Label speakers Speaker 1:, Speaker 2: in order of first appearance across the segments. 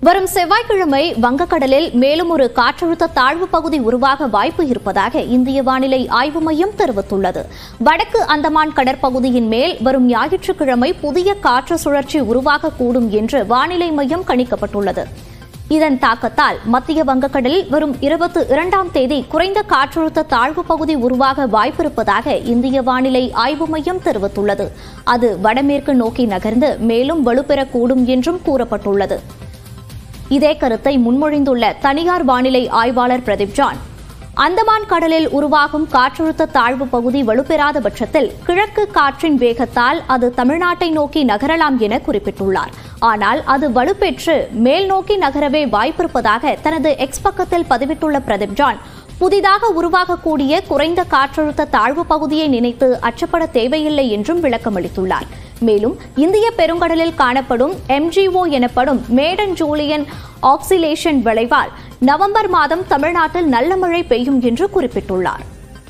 Speaker 1: வரும் செவ்வாய்க்கிழமை வங்கக்கடலில் மேலும் ஒரு காற்றழுத்த தாழ்வு பகுதி உருவாக வாய்ப்பு இருப்பதாக இந்திய வானிலை ஆய்வு மையம் தெரிவித்துள்ளது வடக்கு அந்தமான் கடற்பகுதியின் மேல் வரும் ஞாயிற்றுக்கிழமை புதிய காற்று சுழற்சி உருவாகக்கூடும் என்று வானிலை மையம் கணிக்கப்பட்டுள்ளது இதன் தாக்கத்தால் மத்திய வங்கக்கடலில் வரும் இருபத்தி இரண்டாம் தேதி குறைந்த காற்றழுத்த தாழ்வு பகுதி உருவாக வாய்ப்பிருப்பதாக இந்திய வானிலை ஆய்வு மையம் தெரிவித்துள்ளது அது வடமேற்கு நோக்கி நகர்ந்து மேலும் வலுப்பெறக்கூடும் என்றும் கூறப்பட்டுள்ளது இதே கருத்தை முன்மொழிந்துள்ள தனியார் வானிலை ஆய்வாளர் பிரதீப் ஜான் அந்தமான் கடலில் உருவாகும் காற்றழுத்த தாழ்வு பகுதி வலுப்பெறாத பட்சத்தில் கிழக்கு காற்றின் வேகத்தால் அது தமிழ்நாட்டை நோக்கி நகரலாம் என குறிப்பிட்டுள்ளார் ஆனால் அது வலுப்பெற்று மேல் நோக்கி நகரவே வாய்ப்பிருப்பதாக தனது எக்ஸ் பக்கத்தில் பதிவிட்டுள்ள பிரதீப் ஜான் புதிதாக உருவாகக்கூடிய குறைந்த காற்றழுத்த தாழ்வு பகுதியை நினைத்து அச்சப்பட தேவையில்லை என்றும் விளக்கமளித்துள்ளார் மேலும் இந்திய பெருங்கடலில் காணப்படும் எம்ஜிஓ எனப்படும் மேடன் ஜூலியன் ஆக்சிலேஷன் விளைவால் நவம்பர் மாதம் தமிழ்நாட்டில் நல்ல மழை பெய்யும் என்று குறிப்பிட்டுள்ளார்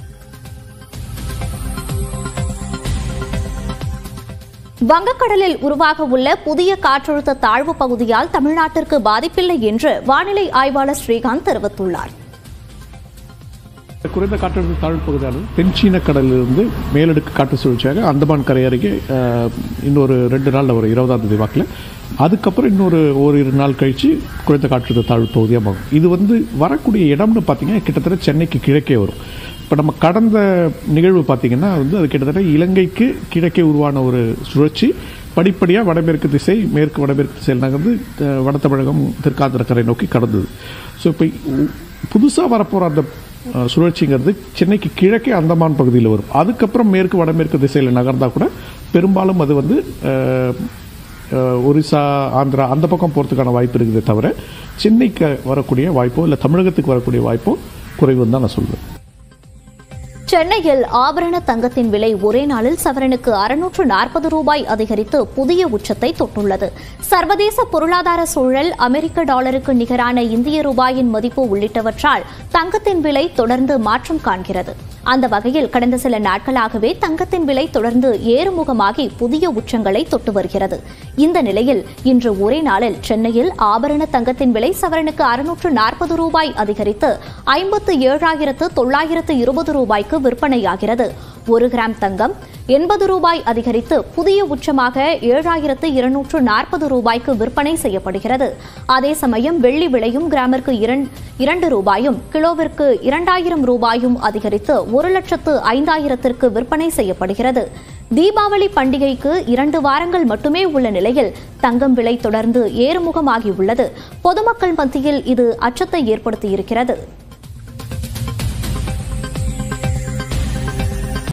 Speaker 1: வங்கக்கடலில் உருவாக உள்ள புதிய காற்றழுத்த தாழ்வு பகுதியால் தமிழ்நாட்டிற்கு பாதிப்பில்லை என்று வானிலை ஆய்வாளர் ஸ்ரீகாந்த் தெரிவித்துள்ளார்
Speaker 2: குறைந்த காற்றழுத்த தாழ்வு பகுதியானது தென்சீன கடலிலிருந்து மேலடுக்கு காற்று சுழற்சியாக அந்தமான் கரை அருகே அஹ், இன்னொரு ரெண்டு நாளில் ஒரு இருபதாம் தேதி வாக்கில் அதுக்கப்புறம் இன்னொரு ஓரிரு நாள் கழித்து குறைந்த காற்றழுத்த தாழ்வு பகுதியாக மாறும் இது வந்து வரக்கூடிய இடம்னு பார்த்தீங்கன்னா கிட்டத்தட்ட சென்னைக்கு கிழக்கே வரும் இப்போ நம்ம கடந்த நிகழ்வு பார்த்தீங்கன்னா வந்து அது கிட்டத்தட்ட இலங்கைக்கு கிழக்கே உருவான ஒரு சுழற்சி படிப்படியாக வடமேற்கு திசை மேற்கு வடமேற்கு திசையில் நகர்ந்து அஹ், வட தமிழகம் தெற்காந்திர கரை நோக்கி கடந்தது ஸோ இப்போ புதுசாக வரப்போகிற அந்த அஹ், சுழற்சிங்கிறது சென்னைக்கு கிழக்கே அந்தமான் பகுதியில் வரும் அதுக்கப்புறம் மேற்கு வடமேற்கு திசையில் நகர்ந்தா கூட பெரும்பாலும் அது வந்து அஹ், அஹ், ஒரிசா ஆந்திரா அந்த பக்கம் போகிறதுக்கான வாய்ப்பு இருக்குதே தவிர சென்னைக்கு வரக்கூடிய வாய்ப்போ இல்லை தமிழகத்துக்கு வரக்கூடிய வாய்ப்போ குறைவுன்னு தான் நான் சொல்வேன்
Speaker 1: சென்னையில் ஆபரண தங்கத்தின் விலை ஒரே நாளில் சவரனுக்கு அறுநூற்று நாற்பது ரூபாய் அதிகரித்து புதிய உச்சத்தை தொட்டுள்ளது சர்வதேச பொருளாதார சூழல் அமெரிக்க டாலருக்கு நிகரான இந்திய ரூபாயின் மதிப்பு உள்ளிட்டவற்றால் தங்கத்தின் விலை தொடர்ந்து மாற்றம் காண்கிறது அந்த வகையில் கடந்த சில நாட்களாகவே தங்கத்தின் விலை தொடர்ந்து ஏறுமுகமாகி புதிய உச்சங்களை தொட்டு வருகிறது இந்த நிலையில் இன்று ஒரே நாளில் சென்னையில் ஆபரண தங்கத்தின் விலை சவரனுக்கு அறுநூற்று நாற்பது ரூபாய் அதிகரித்து ஐம்பத்து ஏழாயிரத்து தொள்ளாயிரத்து இருபது ரூபாய்க்கு விற்பனையாகிறது ஒரு கிராம் தங்கம் எண்பது ரூபாய் அதிகரித்து புதிய உச்சமாக ஏழாயிரத்து இருநூற்று நாற்பது ரூபாய்க்கு விற்பனை செய்யப்படுகிறது அதே சமயம் வெள்ளி விலையும் கிராமிற்கு இரண்- இரண்டு ரூபாயும் கிலோவிற்கு இரண்டாயிரம் ரூபாயும் அதிகரித்து ஒரு லட்சத்து ஐந்தாயிரத்திற்கு விற்பனை செய்யப்படுகிறது தீபாவளி பண்டிகைக்கு இரண்டு வாரங்கள் மட்டுமே உள்ள நிலையில் தங்கம் விலை தொடர்ந்து ஏறுமுகமாகியுள்ளது பொதுமக்கள் மத்தியில் இது அச்சத்தை ஏற்படுத்தியிருக்கிறது